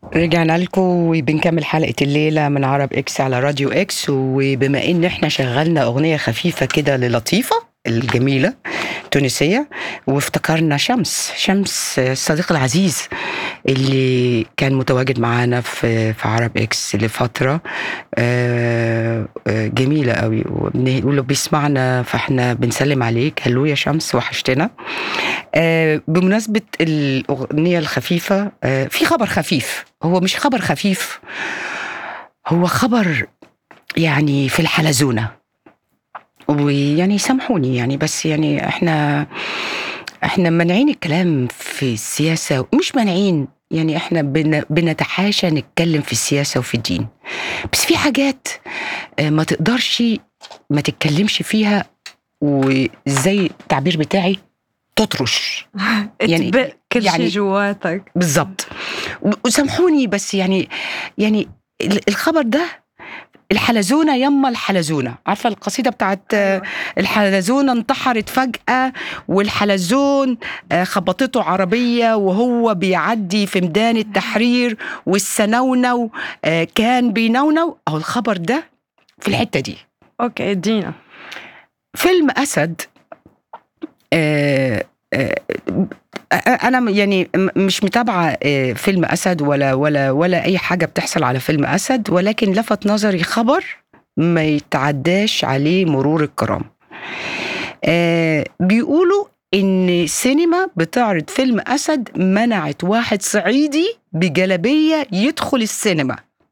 رجعنا لكم وبنكمل حلقة الليلة من عرب اكس على راديو اكس وبما ان احنا شغلنا اغنية خفيفة كده للطيفة الجميلة تونسية وافتكرنا شمس شمس الصديق العزيز اللي كان متواجد معانا في في عرب اكس لفترة آه، آه، جميلة قوي وبنقول له بيسمعنا فاحنا بنسلم عليك هلو يا شمس وحشتنا آه، بمناسبة الأغنية الخفيفة آه، في خبر خفيف هو مش خبر خفيف هو خبر يعني في الحلزونة ويعني سامحوني يعني بس يعني احنا احنا مانعين الكلام في السياسة مش مانعين يعني احنا بن بنتحاشى نتكلم في السياسة وفي الدين بس في حاجات آه، ما تقدرش ما تتكلمش فيها وزي التعبير بتاعي تطرش يعني- اتبق كل يعني- شيء جواتك بالظبط و- وسامحوني بس يعني يعني ال- الخبر ده الحلزونه يما الحلزونه عارفه القصيده بتاعت آه، الحلزونه انتحرت فجاه والحلزون آه، خبطته عربيه وهو بيعدي في ميدان التحرير والسنونو آه، كان بينونو اهو الخبر ده في الحته دي اوكي ادينا فيلم اسد آه، آه، آه، انا يعني م- مش متابعه آه، فيلم اسد ولا ولا ولا اي حاجه بتحصل على فيلم اسد ولكن لفت نظري خبر ما يتعداش عليه مرور الكرام آه، بيقولوا ان سينما بتعرض فيلم اسد منعت واحد صعيدي بجلبيه يدخل السينما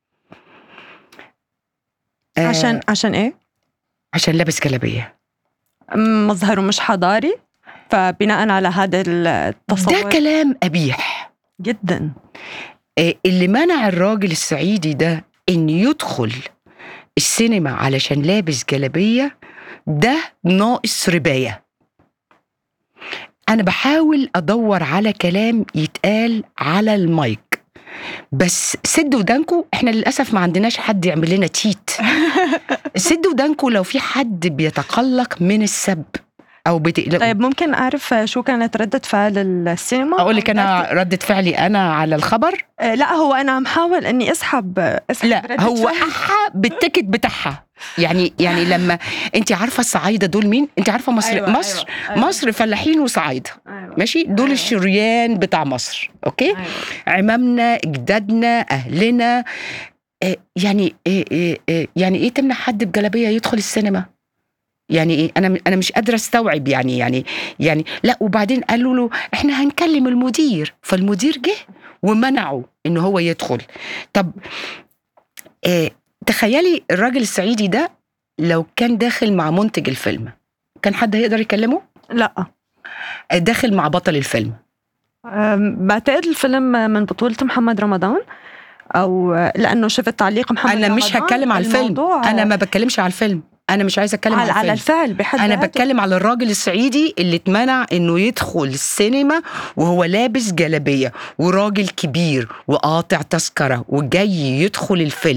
آه، عشان عشان ايه؟ عشان لابس جلبيه مظهره مش حضاري فبناء على هذا ده التصور كلام قبيح جدا آه، اللي منع الراجل الصعيدي ده ان يدخل السينما علشان لابس جلابيه ده ناقص ربايه انا بحاول ادور على كلام يتقال على المايك بس سدوا ودانكو احنا للاسف ما عندناش حد يعمل لنا تيت سدوا ودانكو لو في حد بيتقلق من السب او بتقلق طيب ممكن اعرف شو كانت ردة فعل السينما؟ اقول لك انا ردة فعلي انا على الخبر آه، لا هو انا عم حاول اني اسحب اسحب لا ردة هو فعل. احا بالتيكت بتاعها يعني يعني لما انت عارفه الصعايده دول مين انت عارفه مصر أيوة، أيوة مصر أيوة، أيوة أيوة. مصر فلاحين وصعايده أيوة. ماشي دول أيوة. الشريان بتاع مصر اوكي أيوة. عمامنا اجدادنا اهلنا آه، يعني إيه إيه إيه يعني ايه تمنع حد بجلابيه يدخل السينما يعني ايه انا انا مش قادره استوعب يعني يعني يعني لا وبعدين قالوا له احنا هنكلم المدير فالمدير جه ومنعه ان هو يدخل طب آه تخيلي الراجل الصعيدي ده لو كان داخل مع منتج الفيلم كان حد هيقدر يكلمه لا آه، داخل مع بطل الفيلم أم، بعتقد الفيلم من بطولة محمد رمضان او لانه شفت تعليق محمد انا رمضان مش هتكلم على الفيلم الموضوع انا ما بتكلمش على الفيلم انا مش عايزه اتكلم على, على على الفيلم الفعل بحد انا ذاته. بتكلم على الراجل الصعيدي اللي اتمنع انه يدخل السينما وهو لابس جلابيه وراجل كبير وقاطع تذكره وجاي يدخل الفيلم